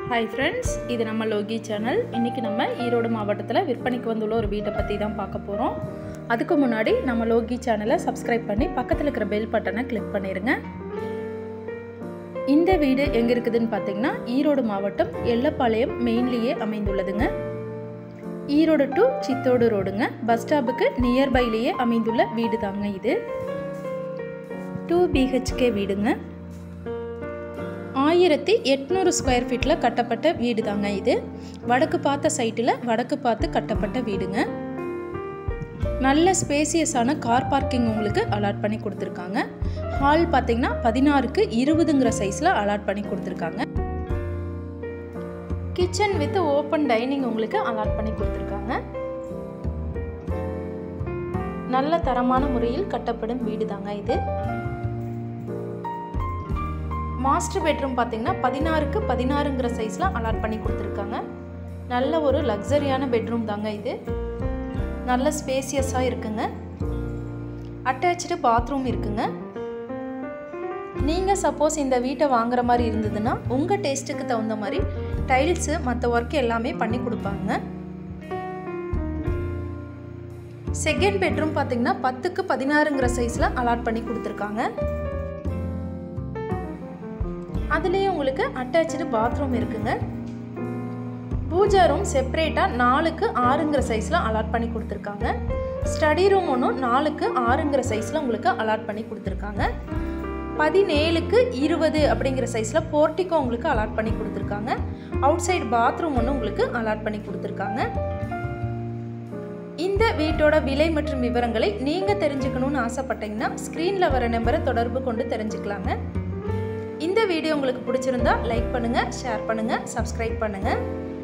hi friends இது நம்ம Loki channel இன்றைக்கி நம்ம ஈரோடு மாவட்டத்தில் விற்பனைக்கு வந்துள்ள ஒரு வீட்டை பற்றி தான் பார்க்க போகிறோம் அதுக்கு முன்னாடி நம்ம லோகி சேனலை சப்ஸ்கிரைப் பண்ணி பக்கத்தில் இருக்கிற பெல் பட்டனை கிளிக் பண்ணிடுங்க இந்த வீடு எங்கே இருக்குதுன்னு பார்த்தீங்கன்னா ஈரோடு மாவட்டம் எல்லப்பாளையம் மெயின்லேயே அமைந்துள்ளதுங்க ஈரோடு டு சித்தோடு ரோடுங்க பஸ் ஸ்டாப்புக்கு நியர்பைலேயே அமைந்துள்ள வீடு தாங்க இது டூ பிஹெச்கே வீடுங்க ஆயிரத்தி எட்நூறு ஸ்கொயர் ஃபீட்டில் கட்டப்பட்ட வீடு தாங்க இது வடக்கு பார்த்த சைட்டில் வடக்கு பார்த்து கட்டப்பட்ட வீடுங்க நல்ல ஸ்பேசியஸான கார் பார்க்கிங் உங்களுக்கு அலாட் பண்ணி கொடுத்துருக்காங்க ஹால் பார்த்தீங்கன்னா பதினாறுக்கு இருபதுங்கிற சைஸில் அலாட் பண்ணி கொடுத்துருக்காங்க கிச்சன் வித் ஓப்பன் டைனிங் உங்களுக்கு அலாட் பண்ணி கொடுத்துருக்காங்க நல்ல தரமான முறையில் கட்டப்படும் வீடு தாங்க இது மாஸ்டர் பெட்ரூம் பார்த்தீங்கன்னா பதினாறுக்கு பதினாறுங்கிற சைஸில் அலாட் பண்ணி கொடுத்துருக்காங்க நல்ல ஒரு லக்ஸரியான பெட்ரூம் தாங்க இது நல்ல ஸ்பேசியஸாக இருக்குங்க அட்டாச்சு பாத்ரூம் இருக்குங்க நீங்கள் சப்போஸ் இந்த வீட்டை வாங்குற மாதிரி இருந்ததுன்னா உங்கள் டேஸ்ட்டுக்கு தகுந்த மாதிரி டைல்ஸு மற்ற ஒர்க் எல்லாமே பண்ணி கொடுப்பாங்க செகண்ட் பெட்ரூம் பார்த்தீங்கன்னா பத்துக்கு பதினாறுங்கிற சைஸில் அலாட் பண்ணி கொடுத்துருக்காங்க அதுலேயே உங்களுக்கு அட்டாச்சு பாத்ரூம் இருக்குங்க பூஜா ரூம் செப்பரேட்டாக நாலுக்கு ஆறுங்கிற சைஸில் அலாட் பண்ணி கொடுத்துருக்காங்க ஸ்டடி ரூம் ஒன்றும் நாலுக்கு ஆறுங்கிற சைஸில் உங்களுக்கு அலாட் பண்ணி கொடுத்துருக்காங்க பதினேழுக்கு இருபது அப்படிங்கிற சைஸில் போர்ட்டிக்கோ உங்களுக்கு அலாட் பண்ணி கொடுத்துருக்காங்க அவுட் சைடு பாத்ரூம் ஒன்று உங்களுக்கு அலாட் பண்ணி கொடுத்துருக்காங்க இந்த வீட்டோட விலை மற்றும் விவரங்களை நீங்கள் தெரிஞ்சுக்கணும்னு ஆசைப்பட்டீங்கன்னா ஸ்க்ரீனில் வர நம்பரை தொடர்பு கொண்டு தெரிஞ்சுக்கலாங்க இந்த வீடியோ உங்களுக்கு பிடிச்சிருந்தா லைக் பண்ணுங்கள் ஷேர் பண்ணுங்கள் சப்ஸ்கிரைப் பண்ணுங்கள்